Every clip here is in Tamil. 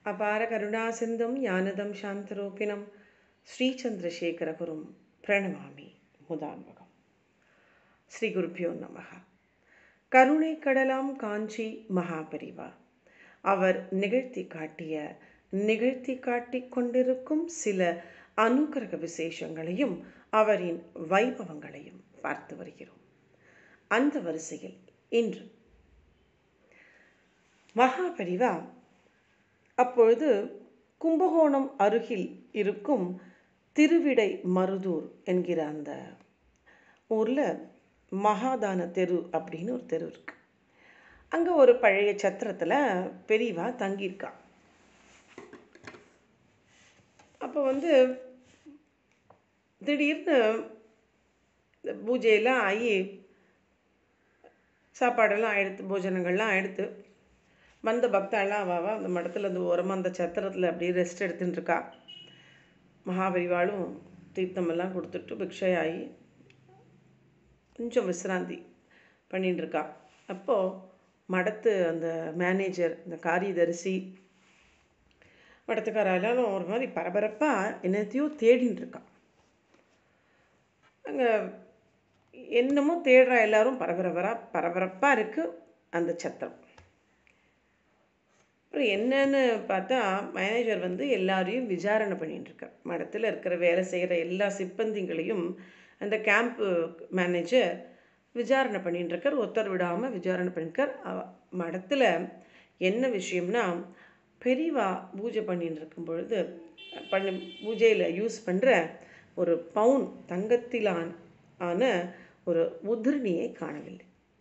அபார கருணாசிந்தும் ஞானதம் சாந்தரூபிணம் ஸ்ரீச்சந்திரசேகரகுரும் பிரணமாமி முதான்வகம் ஸ்ரீ குருப்பியோ நமக கருணை கடலாம் காஞ்சி மகாபரிவா அவர் நிகழ்த்தி காட்டிய நிகழ்த்தி காட்டிக் கொண்டிருக்கும் சில அனுகிரக விசேஷங்களையும் அவரின் வைபவங்களையும் பார்த்து வருகிறோம் அந்த வரிசையில் இன்று மகாபரிவா அப்பொழுது கும்பகோணம் அருகில் இருக்கும் திருவிடை மருதூர் என்கிற அந்த ஊரில் மகாதான தெரு அப்படின்னு ஒரு தெரு இருக்கு அங்கே ஒரு பழைய சத்திரத்தில் பெரியவா தங்கியிருக்கா அப்போ வந்து திடீர்னு இந்த பூஜையெல்லாம் ஆகி சாப்பாடெல்லாம் ஆயிடுத்து போஜனங்கள்லாம் ஆயிடுத்து வந்த பக்தாலாம் அவாவா அந்த மடத்தில் அந்த ஓரமாக அந்த சத்திரத்தில் அப்படியே ரெஸ்ட் எடுத்துட்டு இருக்கா மகாபரிவாளும் தீர்த்தமெல்லாம் கொடுத்துட்டு பிக்ஷையாகி கொஞ்சம் விசிராந்தி பண்ணிட்டு இருக்கா அப்போது மடத்து அந்த மேனேஜர் இந்த காரியதரிசி மடத்துக்கார எல்லாரும் ஒரு மாதிரி பரபரப்பாக என்னத்தையோ தேடின்னு இருக்கா அங்கே என்னமோ தேடுற எல்லாரும் பரபரப்பராக பரபரப்பாக இருக்குது அந்த சத்திரம் அப்புறம் என்னன்னு பார்த்தா மேனேஜர் வந்து எல்லாரையும் விசாரணை பண்ணிட்டு இருக்கார் மடத்தில் இருக்கிற வேலை செய்கிற எல்லா சிப்பந்திங்களையும் அந்த கேம்ப்பு மேனேஜர் விசாரணை பண்ணிட்டு இருக்கார் ஒருத்தர் விடாமல் விசாரணை பண்ணிருக்கார் மடத்தில் என்ன விஷயம்னா பெரியவா பூஜை பண்ணிட்டு இருக்கும் பொழுது பண்ணி பூஜையில் யூஸ் பண்ணுற ஒரு பவுன் தங்கத்திலான் ஆன ஒரு உதிரணியை காணவில்லை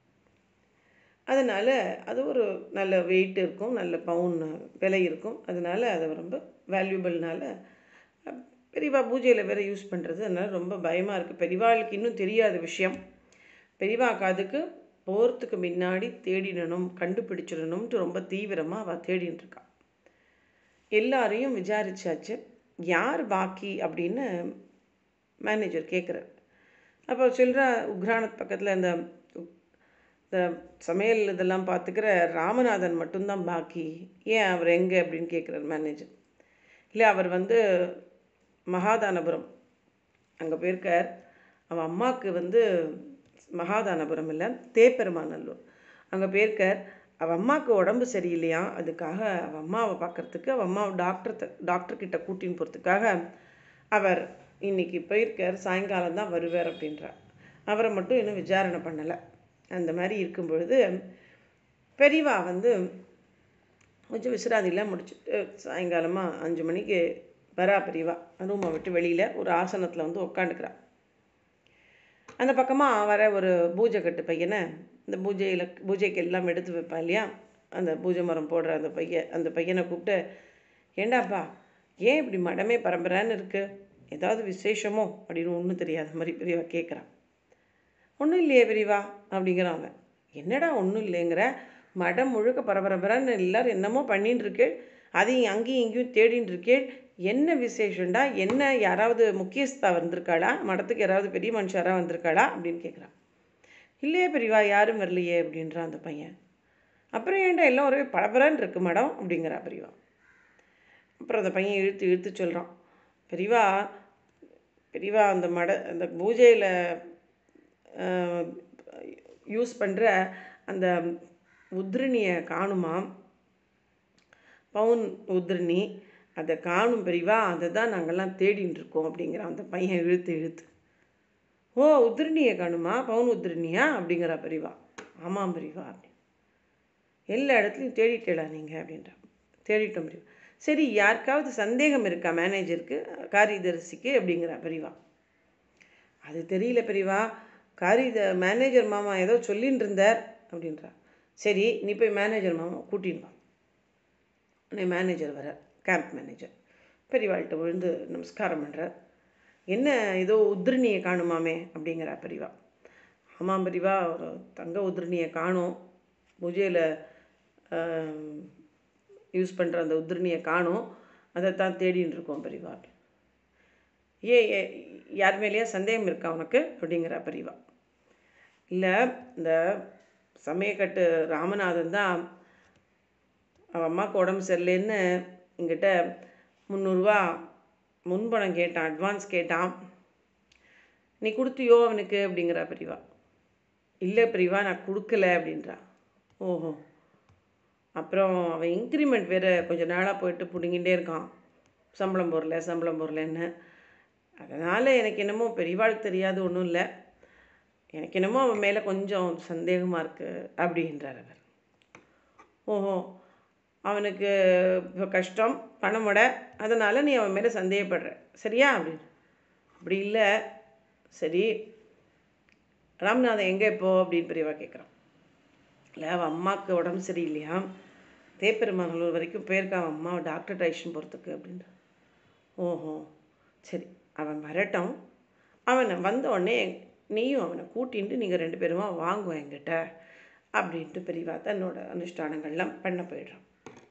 அதனால் அது ஒரு நல்ல வெயிட் இருக்கும் நல்ல பவுன் விலை இருக்கும் அதனால் அது ரொம்ப வேல்யூபிள்னால பெரியவா பூஜையில் வேறு யூஸ் பண்ணுறது அதனால் ரொம்ப பயமாக இருக்குது பெரியவாளுக்கு இன்னும் தெரியாத விஷயம் பெரியவா காதுக்கு போகிறதுக்கு முன்னாடி தேடிடணும் கண்டுபிடிச்சிடணும்ட்டு ரொம்ப தீவிரமாக அவள் தேடின்னு இருக்கா எல்லாரையும் விசாரிச்சாச்சு யார் பாக்கி அப்படின்னு மேனேஜர் கேட்குறார் அப்போ சொல்கிறா உக்ரானத் பக்கத்தில் இந்த இந்த சமையல் இதெல்லாம் பார்த்துக்கிற ராமநாதன் மட்டும்தான் பாக்கி ஏன் அவர் எங்கே அப்படின்னு கேட்குறார் மேனேஜர் இல்லை அவர் வந்து மகாதானபுரம் அங்கே போயிருக்கார் அவன் அம்மாவுக்கு வந்து மகாதானபுரம் இல்லை தேப்பெருமாநல்லூர் அங்கே போயிருக்கார் அவள் அம்மாவுக்கு உடம்பு சரியில்லையா அதுக்காக அவள் அம்மாவை பார்க்குறதுக்கு அவள் அம்மாவை டாக்டர் டாக்டர்கிட்ட கூட்டின்னு போகிறதுக்காக அவர் இன்னைக்கு போயிருக்கார் சாயங்காலம் தான் வருவார் அப்படின்றார் அவரை மட்டும் இன்னும் விசாரணை பண்ணலை அந்த மாதிரி இருக்கும் பொழுது பெரியவா வந்து கொஞ்சம் விசிராதிலாம் முடிச்சுட்டு சாயங்காலமாக அஞ்சு மணிக்கு வரா பெரியவா ரூமை விட்டு வெளியில் ஒரு ஆசனத்தில் வந்து உட்காந்துக்கிறா அந்த பக்கமாக வர ஒரு பூஜை கட்டு பையனை இந்த பூஜையில் பூஜைக்கு எல்லாம் எடுத்து வைப்பான் இல்லையா அந்த பூஜை மரம் போடுற அந்த பையன் அந்த பையனை கூப்பிட்டு ஏண்டாப்பா ஏன் இப்படி மடமே பரம்பரைன்னு இருக்குது ஏதாவது விசேஷமோ அப்படின்னு ஒன்றும் தெரியாத மாதிரி பெரியவா கேட்குறான் ஒன்றும் இல்லையே பெரியவா அப்படிங்கிறான் அவன் என்னடா ஒன்றும் இல்லைங்கிற மடம் முழுக்க பரபரபரன்னு எல்லோரும் என்னமோ பண்ணின்னு இருக்கு அதையும் அங்கேயும் இங்கேயும் தேடின்னு இருக்கேன் என்ன விசேஷண்டா என்ன யாராவது முக்கியஸ்தா வந்திருக்காளா மடத்துக்கு யாராவது பெரிய மனுஷாராக வந்திருக்காளா அப்படின்னு கேட்குறான் இல்லையே பெரியவா யாரும் வரலையே அப்படின்றான் அந்த பையன் அப்புறம் ஏன்டா எல்லாம் ஒரே பரபரன்னு இருக்கு மடம் அப்படிங்கிறா பெரியவா அப்புறம் அந்த பையன் இழுத்து இழுத்து சொல்கிறான் பெரியவா பெரியவா அந்த மட அந்த பூஜையில் யூஸ் பண்ணுற அந்த உத்ரணியை காணுமா பவுன் உத்ரணி அதை காணும் பெரியவா அதை தான் நாங்கள்லாம் தேடின்னு இருக்கோம் அப்படிங்கிற அந்த பையன் இழுத்து இழுத்து ஓ உத்ரணியை காணுமா பவுன் உத்ரணியா அப்படிங்கிறா பெரியவா ஆமாம் பெரியவா அப்படி எல்லா இடத்துலையும் தேடிட்டேடா நீங்கள் அப்படின்றா தேடிட்டோம் பெரியவா சரி யாருக்காவது சந்தேகம் இருக்கா மேனேஜருக்கு காரியதரிசிக்கு அப்படிங்கிறா பெரியவா அது தெரியல பெரியவா காரிய மேனேஜர் மாமா ஏதோ சொல்லின்னு இருந்தார் அப்படின்றா சரி நீ போய் மேனேஜர் மாமா கூட்டின்னு வா உடனே மேனேஜர் வர கேம்ப் மேனேஜர் பெரியவாள்கிட்ட விழுந்து நமஸ்காரம் பண்ணுறார் என்ன ஏதோ உத்ரணியை காணுமாமே அப்படிங்கிறா பெரியவா ஆமாம் பெரியவா ஒரு தங்க உத்ரணியை காணும் பூஜையில் யூஸ் பண்ணுற அந்த உத்ரணியை காணும் அதைத்தான் தேடின்னு இருக்கோம் பெரியவா ஏ யார் மேலேயே சந்தேகம் இருக்கா உனக்கு அப்படிங்கிறா பெரியவா இல்லை இந்த சமயக்கட்டு ராமநாதன் தான் அவள் அம்மாவுக்கு உடம்பு சரியில்லைன்னு எங்கிட்ட முந்நூறுரூவா முன்பணம் கேட்டான் அட்வான்ஸ் கேட்டான் நீ கொடுத்தியோ அவனுக்கு அப்படிங்கிறா பெரியவா இல்லை பெரியவா நான் கொடுக்கல அப்படின்றா ஓஹோ அப்புறம் அவன் இன்க்ரிமெண்ட் வேறு கொஞ்சம் நாளாக போயிட்டு பிடுங்கிட்டே இருக்கான் சம்பளம் போடல சம்பளம் போடலன்னு அதனால் எனக்கு என்னமோ பெரியவாளுக்கு தெரியாது ஒன்றும் இல்லை எனக்கு என்னமோ அவன் மேலே கொஞ்சம் சந்தேகமாக இருக்குது அப்படின்றார் அவர் ஓஹோ அவனுக்கு இப்போ கஷ்டம் பணம் விட அதனால் நீ அவன் மேலே சந்தேகப்படுற சரியா அப்படின்னு அப்படி இல்லை சரி ராம்நாதன் எங்கே இப்போ அப்படின்னு பெரியவா கேட்குறான் இல்லை அவன் அம்மாவுக்கு உடம்பு சரியில்லையா தேப்பெருமாநல்லூர் வரைக்கும் போயிருக்கான் அவன் அம்மா டாக்டர் அழைச்சின்னு போகிறதுக்கு அப்படின்ற ஓஹோ சரி அவன் வரட்டும் அவனை வந்த உடனே நீயும் அவனை கூட்டின்ட்டு நீங்கள் ரெண்டு பேருமா வாங்குவோம் என்கிட்ட அப்படின்ட்டு பெரியவா தன்னோட அனுஷ்டானங்கள்லாம் பண்ண போயிடுறான்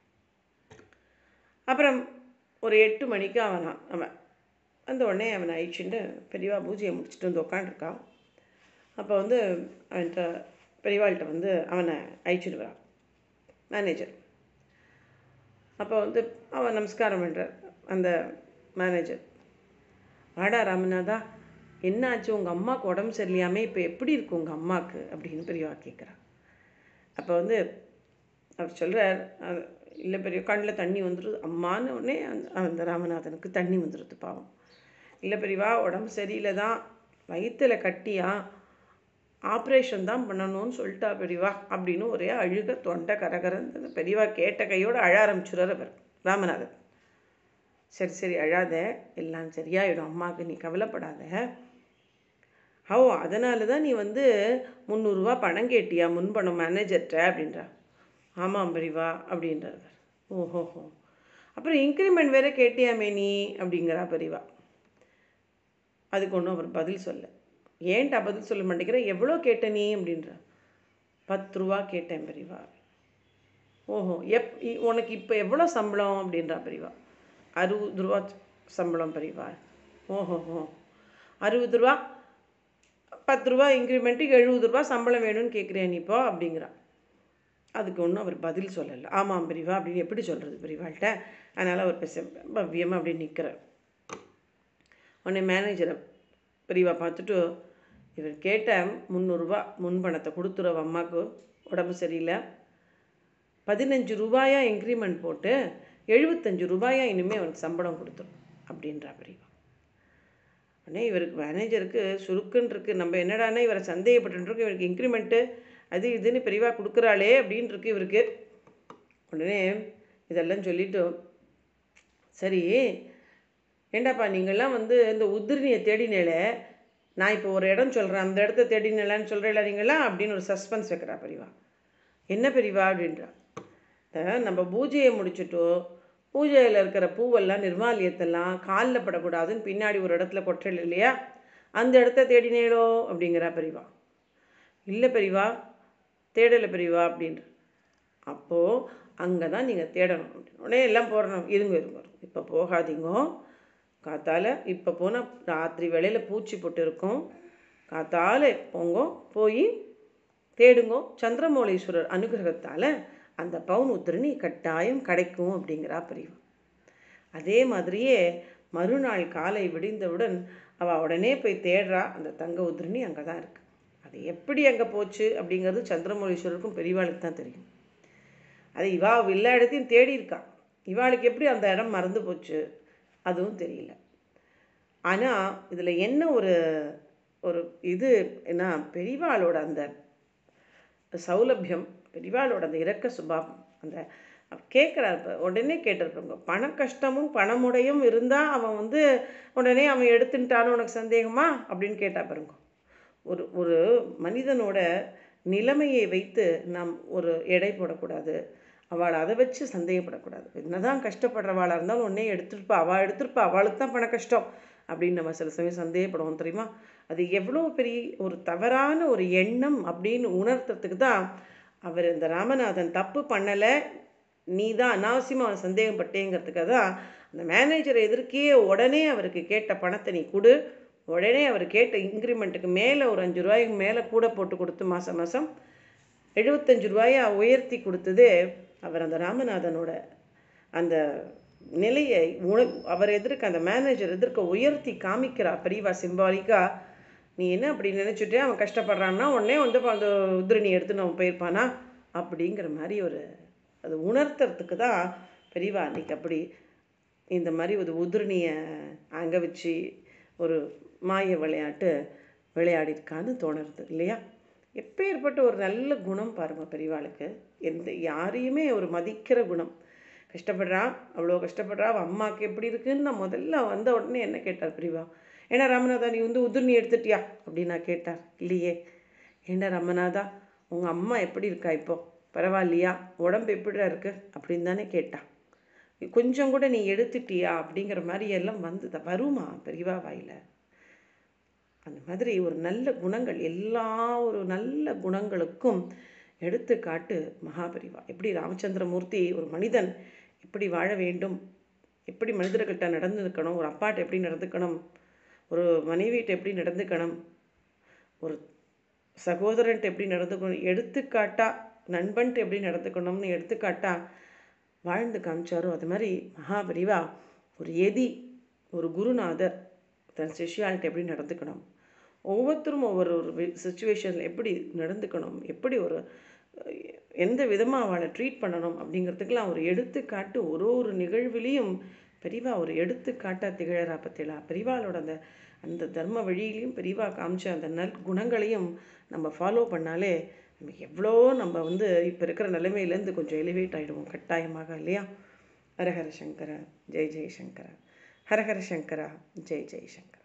அப்புறம் ஒரு எட்டு மணிக்கு அவன் அவன் வந்த உடனே அவனை அழிச்சுட்டு பெரியவா பூஜையை முடிச்சுட்டு வந்து உட்காண்டிருக்கான் அப்போ வந்து அவன்கிட்ட பெரியவாள்கிட்ட வந்து அவனை அழிச்சிட்டு வரான் மேனேஜர் அப்போ வந்து அவன் நமஸ்காரம் பண்ணுறார் அந்த மேனேஜர் வாடா ராமநாதா என்ன ஆச்சு உங்கள் அம்மாவுக்கு உடம்பு சரியில்லாமே இப்போ எப்படி இருக்கு உங்கள் அம்மாவுக்கு அப்படின்னு பெரியவா கேட்குறான் அப்போ வந்து அவர் சொல்கிறார் இல்லை பெரிய கண்ணில் தண்ணி வந்துடுது அம்மான்னு உடனே அந்த அந்த ராமநாதனுக்கு தண்ணி வந்துடுது பாவம் இல்லை பெரியவா உடம்பு சரியில்லை தான் வயிற்றில் கட்டியா ஆப்ரேஷன் தான் பண்ணணும்னு சொல்லிட்டா பெரியவா அப்படின்னு ஒரே அழுக தொண்டை கரகரந்தது பெரியவா கேட்ட கையோடு அழ ஆரம்பிச்சுறார் அவர் ராமநாதன் சரி சரி அழாத எல்லாம் சரியாயிடும் அம்மாவுக்கு நீ கவலைப்படாத ஓ அதனால தான் நீ வந்து முந்நூறுரூவா பணம் கேட்டியா முன்பணம் மேனேஜர்கிட்ட அப்படின்றா ஆமாம் பெரியவா அப்படின்றார் ஓஹோஹோ அப்புறம் இன்க்ரிமெண்ட் வேற கேட்டியாமே நீ அப்படிங்கிறா பெரியவா அதுக்கு ஒன்றும் அவர் பதில் சொல்ல ஏன்டா பதில் சொல்ல மாட்டேங்கிற எவ்வளோ கேட்ட நீ அப்படின்ற பத்து ரூபா கேட்டேன் பெரியவா ஓஹோ எப் இ- உனக்கு இப்போ எவ்வளோ சம்பளம் அப்படின்றா பெரியவா அறுபது ரூபா சம்பளம் பெரியவா ஓஹோஹோ அறுபது ரூபா பத்து ரூபா இன்க்ரிமெண்ட்டுக்கு எழுபது ரூபா சம்பளம் வேணும்னு கேட்குறேன் நீ இப்போ அப்படிங்கிறா அதுக்கு ஒன்றும் அவர் பதில் சொல்லலை ஆமாம் பெரியவா அப்படின்னு எப்படி சொல்கிறது பெரியவாள்கிட்ட அதனால் அவர் பேச பவ்யமாக அப்படி நிற்கிறார் உடனே மேனேஜரை பெரியவா பார்த்துட்டு இவர் கேட்ட முந்நூறுரூவா முன்பணத்தை கொடுத்துருவ அம்மாவுக்கு உடம்பு சரியில்லை பதினஞ்சு ரூபாயா இன்க்ரிமெண்ட் போட்டு எழுபத்தஞ்சு ரூபாயா இனிமேல் அவனுக்கு சம்பளம் கொடுத்துரும் அப்படின்றா பெரியவா உடனே இவருக்கு மேனேஜருக்கு சுருக்குன்னு இருக்கு நம்ம என்னடான்னா இவரை சந்தேகப்பட்டுருக்கு இவருக்கு இன்க்ரிமெண்ட்டு அது இதுன்னு பெரியவா கொடுக்குறாளே அப்படின்னு இருக்கு இவருக்கு உடனே இதெல்லாம் சொல்லிட்டு சரி ஏண்டாப்பா நீங்கள்லாம் வந்து இந்த உதிரணியை தேடினேலே நான் இப்போ ஒரு இடம் சொல்கிறேன் அந்த இடத்த தேடினேலான்னு சொல்கிறீங்களா நீங்களாம் அப்படின்னு ஒரு சஸ்பென்ஸ் வைக்கிறா பெரியவா என்ன பெரியவா அப்படின்றா இந்த நம்ம பூஜையை முடிச்சுட்டோ பூஜையில் இருக்கிற பூவெல்லாம் நிர்மாலியத்தெல்லாம் காலில் படக்கூடாதுன்னு பின்னாடி ஒரு இடத்துல கொட்டல் இல்லையா அந்த இடத்த தேடினேளோ அப்படிங்கிறா பெரியவா இல்லை பெரியவா தேடலை பெரியவா அப்படின்ற அப்போது அங்கே தான் நீங்கள் தேடணும் அப்படின்னு உடனே எல்லாம் போடணும் இருங்க இருங்க இப்போ போகாதீங்க காத்தால இப்போ போனால் ராத்திரி வேளையில் பூச்சி போட்டு இருக்கும் காத்தால போங்க போய் தேடுங்கோ சந்திரமௌலீஸ்வரர் அனுகிரகத்தால் அந்த பவுன் உத்திரணி கட்டாயம் கிடைக்கும் அப்படிங்கிறா பெரியவா அதே மாதிரியே மறுநாள் காலை விடிந்தவுடன் அவள் உடனே போய் தேடுறா அந்த தங்க உதிரணி அங்கே தான் இருக்குது அது எப்படி அங்கே போச்சு அப்படிங்கிறது சந்திரமௌலீஸ்வரருக்கும் பெரியவாளுக்கு தான் தெரியும் அது இவா எல்லா இடத்தையும் தேடி இருக்கா இவாளுக்கு எப்படி அந்த இடம் மறந்து போச்சு அதுவும் தெரியல ஆனால் இதில் என்ன ஒரு ஒரு இது என்ன பெரியவாளோட அந்த சௌலபியம் பெரியவாளோட அந்த இரக்க சுபாவம் அந்த கேட்குறாரு இப்போ உடனே கேட்டிருப்பாங்க பண கஷ்டமும் பணமுடையும் இருந்தால் அவன் வந்து உடனே அவன் எடுத்துட்டான்னு உனக்கு சந்தேகமா அப்படின்னு கேட்டா பாருங்க ஒரு ஒரு மனிதனோட நிலைமையை வைத்து நாம் ஒரு எடை போடக்கூடாது அவளை அதை வச்சு சந்தேகப்படக்கூடாது என்னதான் கஷ்டப்படுறவாளாக இருந்தாலும் உடனே எடுத்துருப்பா அவள் எடுத்திருப்பா அவளுக்கு தான் பண கஷ்டம் அப்படின்னு நம்ம சில சமயம் சந்தேகப்படுவோம் தெரியுமா அது எவ்வளோ பெரிய ஒரு தவறான ஒரு எண்ணம் அப்படின்னு உணர்த்துறதுக்கு தான் அவர் இந்த ராமநாதன் தப்பு பண்ணலை நீ தான் அனாவசியமாக அவன் சந்தேகப்பட்டேங்கிறதுக்காக தான் அந்த மேனேஜரை எதிர்க்கே உடனே அவருக்கு கேட்ட பணத்தை நீ கொடு உடனே அவர் கேட்ட இன்க்ரிமெண்ட்டுக்கு மேலே ஒரு அஞ்சு ரூபாய்க்கு மேலே கூட போட்டு கொடுத்து மாதம் மாதம் எழுபத்தஞ்சு ரூபாயை உயர்த்தி கொடுத்தது அவர் அந்த ராமநாதனோட அந்த நிலையை உண அவர் எதிர்க்க அந்த மேனேஜர் எதிர்க்க உயர்த்தி காமிக்கிறா பெரியவா சிம்பாலிக்கா நீ என்ன அப்படி நினச்சிட்டே அவன் கஷ்டப்படுறான்னா உடனே வந்து அந்த உதிரணி எடுத்து நம்ம போயிருப்பானா அப்படிங்கிற மாதிரி ஒரு அது உணர்த்துறதுக்கு தான் பெரியவா அன்னைக்கு அப்படி இந்த மாதிரி ஒரு உதிரணியை அங்கே வச்சு ஒரு மாய விளையாட்டு விளையாடிருக்கான்னு தோணுறது இல்லையா எப்பேற்பட்ட ஒரு நல்ல குணம் பாருங்க பெரியவாளுக்கு எந்த யாரையுமே ஒரு மதிக்கிற குணம் கஷ்டப்படுறா அவ்வளோ கஷ்டப்படுறா அவள் அம்மாவுக்கு எப்படி இருக்குன்னு நான் முதல்ல வந்த உடனே என்ன கேட்டார் பெரியவா ஏன்னா ராமநாதா நீ வந்து உதிர்னி எடுத்துட்டியா அப்படின்னு நான் கேட்டார் இல்லையே ஏண்டா ராமநாதா உங்கள் அம்மா எப்படி இருக்கா இப்போ பரவாயில்லையா உடம்பு எப்படிடா இருக்கு அப்படின்னு தானே கேட்டா கொஞ்சம் கூட நீ எடுத்துட்டியா அப்படிங்கிற மாதிரி எல்லாம் வந்தது வருமா பெரியவா வாயில் அந்த மாதிரி ஒரு நல்ல குணங்கள் எல்லா ஒரு நல்ல குணங்களுக்கும் எடுத்துக்காட்டு மகாபரிவா எப்படி ராமச்சந்திரமூர்த்தி ஒரு மனிதன் எப்படி வாழ வேண்டும் எப்படி மனிதர்கள்ட்ட நடந்துக்கணும் ஒரு அப்பாட்ட எப்படி நடந்துக்கணும் ஒரு மனைவிட்ட எப்படி நடந்துக்கணும் ஒரு சகோதரன்ட்டு எப்படி நடந்துக்கணும் எடுத்துக்காட்டா நண்பன்ட்டு எப்படி நடந்துக்கணும்னு எடுத்துக்காட்டா வாழ்ந்து காமிச்சாரோ அது மாதிரி மகாபரிவா ஒரு எதி ஒரு குருநாதர் தன் சிஷ்யால்கிட்ட எப்படி நடந்துக்கணும் ஒவ்வொருத்தரும் ஒவ்வொரு ஒரு சுச்சுவேஷனில் எப்படி நடந்துக்கணும் எப்படி ஒரு எந்த விதமாக அவளை ட்ரீட் பண்ணணும் அப்படிங்கிறதுக்கெல்லாம் ஒரு எடுத்துக்காட்டு ஒரு ஒரு நிகழ்விலையும் பெரியவா ஒரு எடுத்துக்காட்டாக திகழறா பத்திலா பெரியவாளோட அந்த அந்த தர்ம வழியிலையும் பெரியவா காமிச்ச அந்த நல் குணங்களையும் நம்ம ஃபாலோ பண்ணாலே நம்ம எவ்வளோ நம்ம வந்து இப்போ இருக்கிற நிலைமையிலேருந்து கொஞ்சம் எலிவேட் ஆகிடுவோம் கட்டாயமாக இல்லையா ஹரஹர சங்கரா ஜெய் ஜெய் சங்கரா ஹரஹர சங்கரா ஜெய் ஜெய் சங்கரா